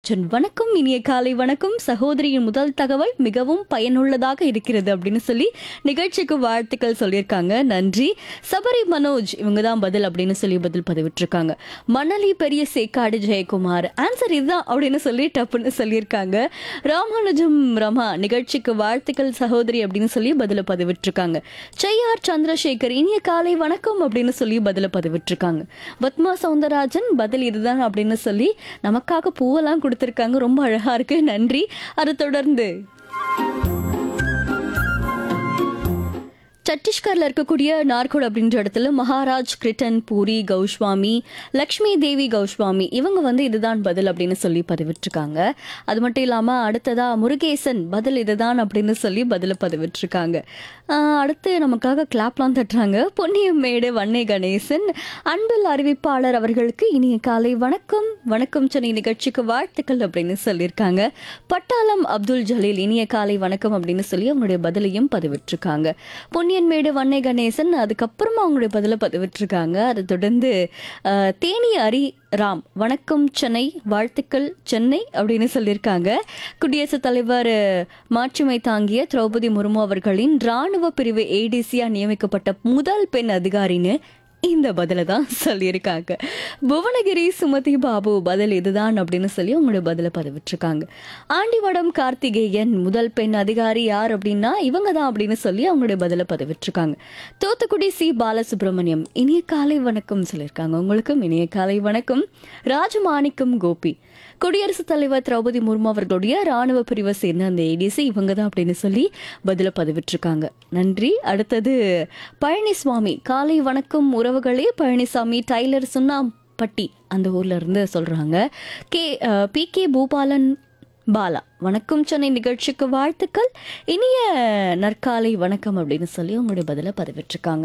ஜன் வணக்கம் இனிய காலை வணக்கம் சகோதரியின் முதல் தகவல் மிகவும் பயனுள்ளதாக இருக்கிறது அப்படின்னு சொல்லி நிகழ்ச்சிக்கு வாழ்த்துக்கள் சொல்லியிருக்காங்க நன்றி சபரி மனோஜ் இவங்க தான் பதில் அப்படின்னு சொல்லி பதில் பதிவிட்டிருக்காங்க மணலி பெரிய சேக்காடு ஜெயக்குமார் ஆன்சர் இதுதான் அப்படின்னு சொல்லி டப்புன்னு சொல்லியிருக்காங்க ராமானுஜம் ரமா நிகழ்ச்சிக்கு வாழ்த்துக்கள் சகோதரி அப்படின்னு சொல்லி பதில பதிவிட்டிருக்காங்க செய்யார் சந்திரசேகர் இனிய காலை வணக்கம் அப்படின்னு சொல்லி பதில பதிவிட்டிருக்காங்க பத்மா சவுந்தரராஜன் பதில் இதுதான் அப்படின்னு சொல்லி நமக்காக பூவெல்லாம் கொடுத்திருக்காங்க ரொம்ப அழகா இருக்கு நன்றி அதை தொடர்ந்து சத்தீஸ்கர்ல இருக்கக்கூடிய நார்கோட் அப்படின்ற இடத்துல மகாராஜ் கிரிட்டன் பூரி கௌஸ்வாமி லக்ஷ்மி தேவி கௌஸ்வாமி இவங்க வந்து இதுதான் பதில் அப்படின்னு சொல்லி பதிவிட்டிருக்காங்க அது மட்டும் இல்லாம அடுத்ததா முருகேசன் பதில் இதுதான் அப்படின்னு சொல்லி பதில பதிவிட்டிருக்காங்க ஆஹ் அடுத்து நமக்காக கிளாப்லாம் தட்டுறாங்க பொன்னியம்மேடு வன்னை கணேசன் அன்பில் அறிவிப்பாளர் அவர்களுக்கு இனிய காலை வணக்கம் வணக்கம் சென்னை நிகழ்ச்சிக்கு வாழ்த்துக்கள் அப்படின்னு சொல்லியிருக்காங்க பட்டாளம் அப்துல் ஜலீல் இனிய காலை வணக்கம் அப்படின்னு சொல்லி அவங்களுடைய பதிலையும் பதிவிட்டிருக்காங்க பொன்னியன்மேடு வன்னை கணேசன் அதுக்கப்புறமா அவங்களுடைய பதிலை பதிவிட்டிருக்காங்க அதை தொடர்ந்து அஹ், தேனி அரி ராம் வணக்கம் சென்னை வாழ்த்துக்கள் சென்னை அப்படின்னு சொல்லியிருக்காங்க குடியரசுத் தலைவர் அஹ், மாட்சிமை தாங்கிய திரௌபதி முர்மு அவர்களின் ராணுவ பிரிவு ஏடிசியா நியமிக்கப்பட்ட முதல் பெண் அதிகாரின்னு இந்த பதில தான் சொல்லியிருக்காங்க புவனகிரி சுமதி பாபு பதில் இதுதான் அப்படின்னு சொல்லி உங்களுடைய பதில பதிவிட்டிருக்காங்க ஆண்டிவடம் கார்த்திகேயன் முதல் பெண் அதிகாரி யார் அப்படின்னா இவங்க தான் அப்படின்னு சொல்லி அவங்களுடைய பதில பதிவிட்டிருக்காங்க தூத்துக்குடி சி பாலசுப்ரமணியம் இனிய காலை வணக்கம் சொல்லியிருக்காங்க உங்களுக்கும் இனிய காலை வணக்கம் ராஜமாணிக்கம் கோபி குடியரசுத் தலைவர் திரௌபதி முர்மு அவர்களுடைய ராணுவ பிரிவை சேர்ந்த அந்த ஏடிசி இவங்க தான் அப்படின்னு சொல்லி பதில பதிவிட்டிருக்காங்க நன்றி அடுத்தது பழனிசுவாமி காலை வணக்கம் உறவுகளே பழனிசாமி டைலர் சுண்ணாம்பட்டி அந்த ஊர்ல இருந்து சொல்றாங்க K P K Bhupalan Bala வணக்கம் சென்னை நிகழ்ச்சிக்கு வாழ்த்துக்கள் இனிய நற்காலை வணக்கம் அப்படின்னு சொல்லி உங்களுடைய பதில பதிவிட்டிருக்காங்க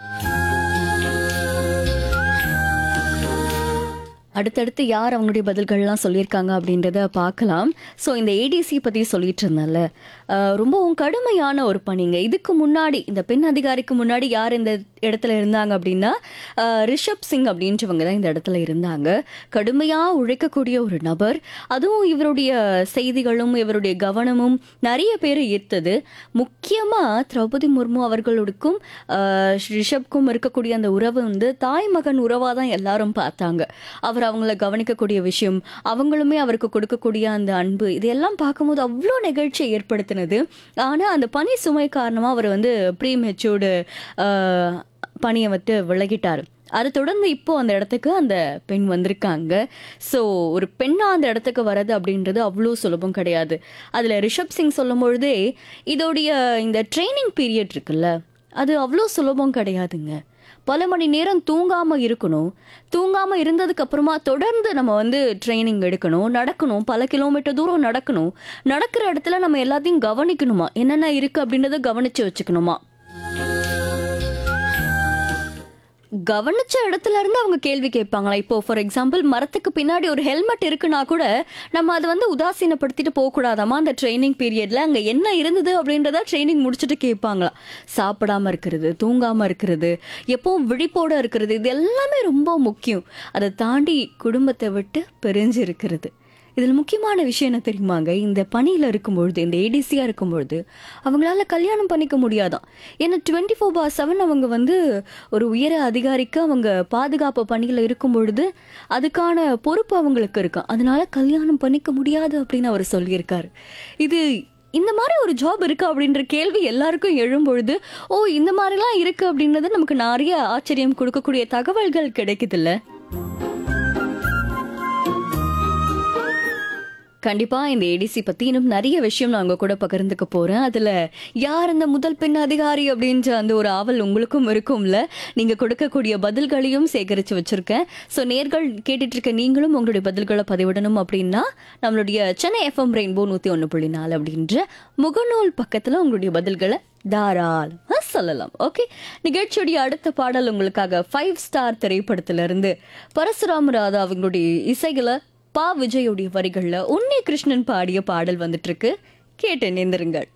அடுத்தடுத்து யார் அவங்களுடைய பதில்கள்லாம் சொல்லியிருக்காங்க அப்படின்றத பார்க்கலாம் ஸோ இந்த ஏடிசி பற்றி சொல்லிட்டு இருந்தேன்ல அஹ் ரொம்பவும் கடுமையான ஒரு பணிங்க இதுக்கு முன்னாடி இந்த பெண் அதிகாரிக்கு முன்னாடி யார் இந்த இடத்துல இருந்தாங்க அப்படின்னா அஹ் ரிஷப் சிங் அப்படின்றவங்க தான் இந்த இடத்துல இருந்தாங்க கடுமையாக உழைக்கக்கூடிய ஒரு நபர் அதுவும் இவருடைய செய்திகளும் இவருடைய கவனமும் நிறைய பேர் ஈர்த்தது முக்கியமாக திரௌபதி முர்மு அவர்களுக்கும் அஹ், ரிஷப்க்கும் இருக்கக்கூடிய அந்த உறவு வந்து தாய் மகன் உறவாக தான் எல்லாரும் பார்த்தாங்க அவர் அவங்கள கவனிக்கக்கூடிய விஷயம் அவங்களுமே அவருக்கு கொடுக்கக்கூடிய அந்த அன்பு இதெல்லாம் பார்க்கும்போது அவ்வளோ நிகழ்ச்சியை ஏற்படுத்தினது ஆனால் அந்த பனி சுமை காரணமாக அவர் வந்து ப்ரீ மெச்சூர்டு பணியை விட்டு விலகிட்டார் அதை தொடர்ந்து இப்போ அந்த இடத்துக்கு அந்த பெண் வந்திருக்காங்க ஸோ ஒரு பெண்ணா அந்த இடத்துக்கு வர்றது அப்படின்றது அவ்வளோ சுலபம் கிடையாது அதில் ரிஷப் சிங் சொல்லும் பொழுதே இதோடைய இந்த ட்ரைனிங் பீரியட் இருக்குல்ல அது அவ்வளோ சுலபம் கிடையாதுங்க பல மணி நேரம் தூங்காம இருக்கணும் தூங்காம இருந்ததுக்கு அப்புறமா தொடர்ந்து நம்ம வந்து ட்ரைனிங் எடுக்கணும் நடக்கணும் பல கிலோமீட்டர் தூரம் நடக்கணும் நடக்கிற இடத்துல நம்ம எல்லாத்தையும் கவனிக்கணுமா என்னென்ன இருக்கு அப்படின்றத கவனிச்சு வச்சுக்கணுமா கவனிச்ச இடத்துல இருந்து அவங்க கேள்வி கேட்பாங்களா இப்போ ஃபார் எக்ஸாம்பிள் மரத்துக்கு பின்னாடி ஒரு ஹெல்மெட் இருக்குன்னா கூட நம்ம அதை வந்து உதாசீனப்படுத்திட்டு போகக்கூடாதாமா அந்த ட்ரைனிங் பீரியட்ல அங்க என்ன இருந்தது அப்படின்றத ட்ரைனிங் முடிச்சுட்டு கேட்பாங்களா சாப்பிடாம இருக்கிறது தூங்காம இருக்கிறது எப்பவும் விழிப்போட இருக்கிறது இது எல்லாமே ரொம்ப முக்கியம் அதை தாண்டி குடும்பத்தை விட்டு பிரிஞ்சு இருக்கிறது இதில் முக்கியமான விஷயம் என்ன தெரியுமாங்க இந்த பணியில் இருக்கும்பொழுது இந்த ஏடிசியாக இருக்கும்பொழுது அவங்களால கல்யாணம் பண்ணிக்க முடியாதான் ஏன்னா டுவெண்ட்டி ஃபோர் பார் செவன் அவங்க வந்து ஒரு உயர அதிகாரிக்கு அவங்க பாதுகாப்பு பணியில் இருக்கும் பொழுது அதுக்கான பொறுப்பு அவங்களுக்கு இருக்கும் அதனால கல்யாணம் பண்ணிக்க முடியாது அப்படின்னு அவர் சொல்லியிருக்காரு இது இந்த மாதிரி ஒரு ஜாப் இருக்கா அப்படின்ற கேள்வி எல்லாருக்கும் எழும்பொழுது ஓ இந்த மாதிரிலாம் இருக்கு அப்படின்றது நமக்கு நிறைய ஆச்சரியம் கொடுக்கக்கூடிய தகவல்கள் கிடைக்குதுல்ல கண்டிப்பா இந்த ஏடிசி பத்தி இன்னும் நிறைய விஷயம் நான் உங்க கூட பகிர்ந்துக்க போறேன் அதுல யார் அந்த முதல் பெண் அதிகாரி அப்படின்ற அந்த ஒரு ஆவல் உங்களுக்கும் இருக்கும்ல நீங்க கொடுக்கக்கூடிய பதில்களையும் சேகரிச்சு வச்சிருக்கேன் ஸோ நேர்கள் கேட்டுட்டு இருக்க நீங்களும் உங்களுடைய பதில்களை பதிவிடணும் அப்படின்னா நம்மளுடைய சென்னை எஃப்எம் ரெயின்போ நூத்தி ஒன்று புள்ளி நாலு அப்படின்ற முகநூல் பக்கத்துல உங்களுடைய பதில்களை தாராளமா சொல்லலாம் ஓகே நிகழ்ச்சியுடைய அடுத்த பாடல் உங்களுக்காக ஃபைவ் ஸ்டார் திரைப்படத்திலிருந்து பரசுராம ராதா அவங்களுடைய இசைகளை பா விஜயுடைய வரிகள்ல உன்னி கிருஷ்ணன் பாடிய பாடல் வந்துட்டு இருக்கு கேட்டு நேர்ந்திருங்கள்